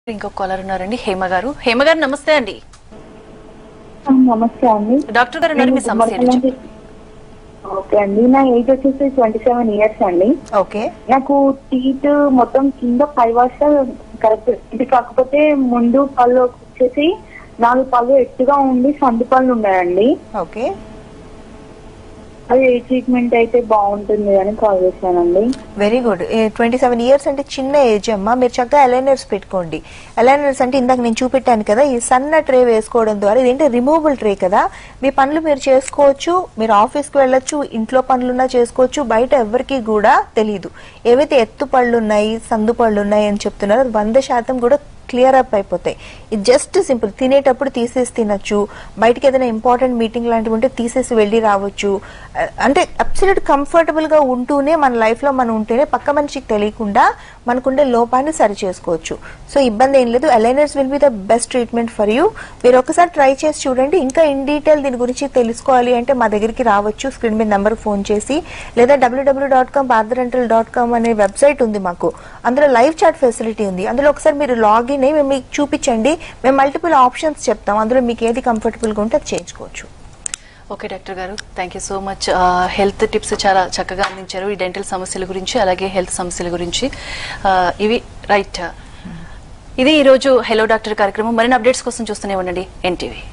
ఇంకొక కాలర్ ఉన్నారండి హేమ గారు హేమ గారు నమస్తే అండి ఆ, నమస్తే అండి డాక్టర్ గారు ఉన్నారు మీ సమస్య ఏంటి చెప్పండి. ఓకే అండి నా ఏజ్ వచ్చేసి ట్వంటీ సెవెన్ ఇయర్స్ అండి ఓకే నాకు టీత్ మొత్తం కింద ఫైవ్ అవర్స్ కరెక్ట్ ఇది కాకపోతే ముందు పళ్ళు వచ్చేసి నాలుగు పళ్ళు ఎత్తుగా ఉండి సందు పళ్ళు ఉన్నాయండి ఓకే అది ఏ ట్రీట్మెంట్ అయితే బాగుంటుంది అని కాల్ చేశానండి very good twenty seven years అంటే చిన్న ఏజ్ అమ్మా మీరు చక్కగా అలైనర్స్ పెట్టుకోండి అలైనర్స్ అంటే ఇందాక నేను చూపెట్టాను కదా ఈ సన్న ట్రే వేసుకోవడం ద్వారా ఇదేంటి రిమూవబుల్ ట్రే కదా మీ పనులు మీరు చేసుకోవచ్చు మీరు ఆఫీస్కి వెళ్ళొచ్చు ఇంట్లో పనులున్నా చేసుకోవచ్చు బయట ఎవరికి కూడా తెలియదు ఏవైతే ఎత్తు పళ్ళు ఉన్నాయి సందు పళ్ళు ఉన్నాయి అని చెప్తున్నారో అది వంద శాతం కూడా క్లియర్ అప్ అయిపోతాయి ఇది జస్ట్ సింపుల్ తినేటప్పుడు తీసేసి తినొచ్చు బయటకి ఏదైనా ఇంపార్టెంట్ మీటింగ్ లాంటివి ఉంటే తీసేసి వెళ్ళి రావచ్చు అ- అంటే అబ్సల్యూట్ కంఫర్టబుల్ గా ఉంటూనే మన లైఫ్ లో మనం ఉంటేనే పక్క మనిషికి తెలియకుండా మనకుండే లోపాన్ని సరి చేసుకోవచ్చు సో ఇబ్బంది ఏం లేదు aligners will be the best treatment for you మీరు ఒకసారి ట్రై చేసి చూడండి ఇంకా ఇన్ డీటెయిల్ దీని గురించి తెలుసుకోవాలి అంటే మా దగ్గరికి రావచ్చు స్క్రీన్ మీద నెంబర్ ఫోన్ చేసి లేదా WW dot com Partha dental dot com అనే వెబ్సైట్ ఉంది మాకు అందులో లైవ్ చాట్ ఫెసిలిటీ ఉంది అందులో ఒకసారి మీరు లాగిన్ అయ్యి మేము మీకు చూపించండి మేము మల్టిపుల్ ఆప్షన్స్ చెప్తాం అందులో మీకు ఏది కంఫర్టబుల్ గా ఉంటే అది చేయించుకోవచ్చు ఓకే డాక్టర్ గారు thank you so much health tips చాలా చక్కగా అందించారు ఈ డెంటల్ సమస్యల గురించి అలాగే హెల్త్ సమస్యల గురించి ఆ, ఇవి రైట్ ఇది ఈరోజు హెలో డాక్టర్ కార్యక్రమం మరిన్ని అప్డేట్స్ కోసం చూస్తూనే ఉండండి ఎన్టీవీ